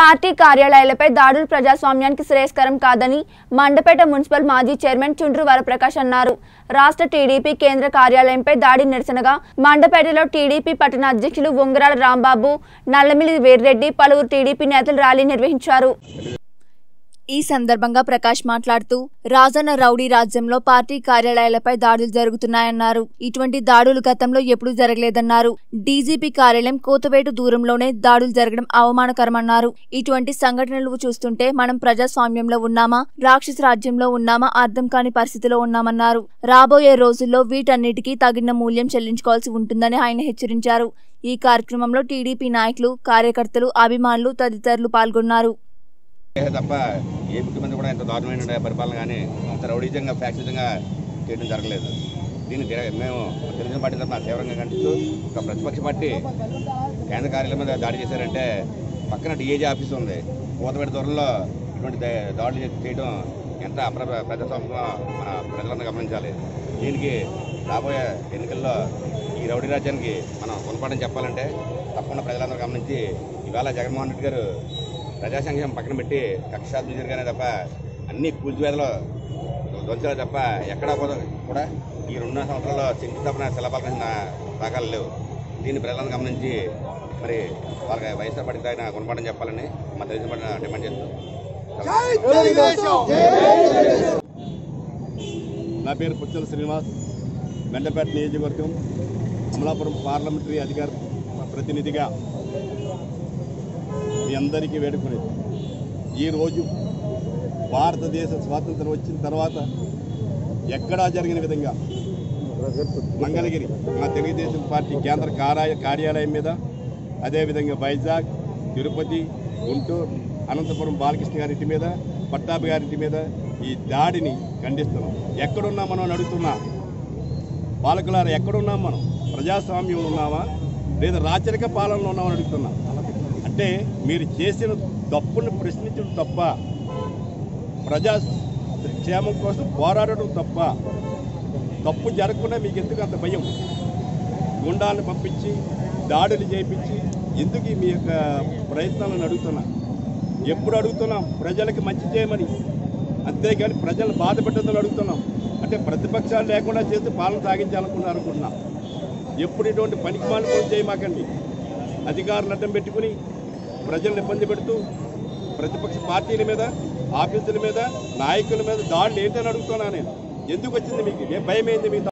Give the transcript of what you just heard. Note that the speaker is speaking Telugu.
పార్టీ కార్యాలయాలపై దాడులు ప్రజాస్వామ్యానికి శ్రేయస్కరం కాదని మండపేట మున్సిపల్ మాజీ చైర్మన్ చుండ్రు వరప్రకాష్ అన్నారు రాష్ట్ర టీడీపీ కేంద్ర కార్యాలయంపై దాడి నిరసనగా మండపేటలో టీడీపీ పట్టణ అధ్యక్షులు ఉంగరాల రాంబాబు నల్లమిల్లి వీర్రెడ్డి పలువురు టీడీపీ నేతలు ర్యాలీ నిర్వహించారు ఈ సందర్భంగా ప్రకాష్ మాట్లాడుతూ రాజన్న రౌడీ రాజ్యంలో పార్టీ కార్యాలయాలపై దాడులు జరుగుతున్నాయన్నారు ఇటువంటి దాడులు గతంలో ఎప్పుడూ జరగలేదన్నారు డీజీపీ కార్యాలయం కోతవేటు దూరంలోనే దాడులు జరగడం అవమానకరమన్నారు ఇటువంటి సంఘటనలు చూస్తుంటే మనం ప్రజాస్వామ్యంలో ఉన్నామా రాక్షస రాజ్యంలో ఉన్నామా అర్థం కాని పరిస్థితిలో ఉన్నామన్నారు రాబోయే రోజుల్లో వీటన్నిటికీ తగిన మూల్యం చెల్లించుకోవాల్సి ఉంటుందని ఆయన హెచ్చరించారు ఈ కార్యక్రమంలో టీడీపీ నాయకులు కార్యకర్తలు అభిమానులు తదితరులు పాల్గొన్నారు ఏ తప్ప ఏ ముఖ్యమంత్రి కూడా ఇంత దారుణమైన పరిపాలన కానీ ఇంత రౌడీజంగా ఫ్యాక్షనిజంగా చేయడం జరగలేదు దీన్ని తిర- మేము తెలుగుదేశం పార్టీ తరఫున తీవ్రంగా ఖండిస్తూ ఒక ప్రతిపక్ష పార్టీ కేంద్ర కార్యాలయం మీద దాడి చేశారంటే పక్కన డిఏజీ ఆఫీస్ ఉంది పూతపేట దూరంలో ఇటువంటి దా- దాడులు చే- చేయడం ఎంత అప్ర ప్రజాస్వామ్యంగా మన ప్రజలందరూ గమనించాలి దీనికి రాబోయే ఎన్నికల్లో ఈ రౌడీ రాజ్యానికి మనం గుణపాఠం చెప్పాలంటే తప్పకుండా ప్రజలందరూ గమనించి ఇవాళ జగన్మోహన్ రెడ్డి గారు ప్రజా సంక్షేమం పక్కన పెట్టి కక్షాత్మక జరిగానే తప్ప అన్ని కూల్చివేదలు ధ్వంసాలే తప్ప ఎక్కడా కూడా కూడా ఈ రెండున్నర సంవత్సరాల్లో శంకుస్థాపన శిలాపాలన దాఖలు లేవు దీన్ని ప్రజలను గమనించి మరి వాళ్ళకి వైఎస్ఆర్ పార్టీకి ఆయన గుణపాఠం చెప్పాలని మా తెలుగు పార్టీ డిమాండ్ చేస్తున్నాం నా పేరు పుచ్చల శ్రీనివాస్ మెండపేట నియోజకవర్గం అమలాపురం పార్లమెంటరీ అధికార ప్రతినిధిగా మీ అందరికీ వేడుకునేది ఈరోజు భారతదేశ స్వాతంత్రం వచ్చిన తర్వాత ఎక్కడా జరిగిన విధంగా మంగళగిరి మా తెలుగుదేశం పార్టీ కేంద్ర కార్య కార్యాలయం మీద అదేవిధంగా వైజాగ్ తిరుపతి గుంటూరు అనంతపురం బాలకృష్ణ గారి ఇంటి మీద పట్టాభి గారి ఇంటి మీద ఈ దాడిని ఖండిస్తున్నాం ఎక్కడున్నాం మనం అని అడుగుతున్నా పాలకులారా ఎక్కడున్నాం మనం ప్రజాస్వామ్యంలో ఉన్నామా లేదా రాచరిక పాలనలో ఉన్నామని అడుగుతున్నా అంటే మీరు చేసిన తప్పుని ప్రశ్నించడం తప్ప ప్రజా క్షేమం కోసం పోరాడడం తప్ప తప్పు జరగకుండా మీకు ఎందుకు అంత భయం గుండాలను పంపించి దాడులు చేయించి ఎందుకు ఈ మీ యొక్క ప్రయత్నాలను అడుగుతున్నా ఎప్పుడు అడుగుతున్నాం ప్రజలకు మంచి చేయమని అంతేగాని ప్రజలను బాధ పెట్టదని అడుగుతున్నాం అంటే ప్రతిపక్షాలు లేకుండా చేసి పాలన సాగించాలనుకున్నారు అనుకుంటున్నాం ఎప్పుడు ఇటువంటి పనికి మానుకోలు చేయమాకండి అధికారులు అడ్డం పెట్టుకుని ప్రజలను ఇబ్బంది పెడుతూ ప్రతిపక్ష పార్టీల మీద ఆఫీసుల మీద నాయకుల మీద దాడులు ఏంటని అడుగుతున్నా నేను ఎందుకు వచ్చింది మీకు ఏ భయం ఏంది మీకు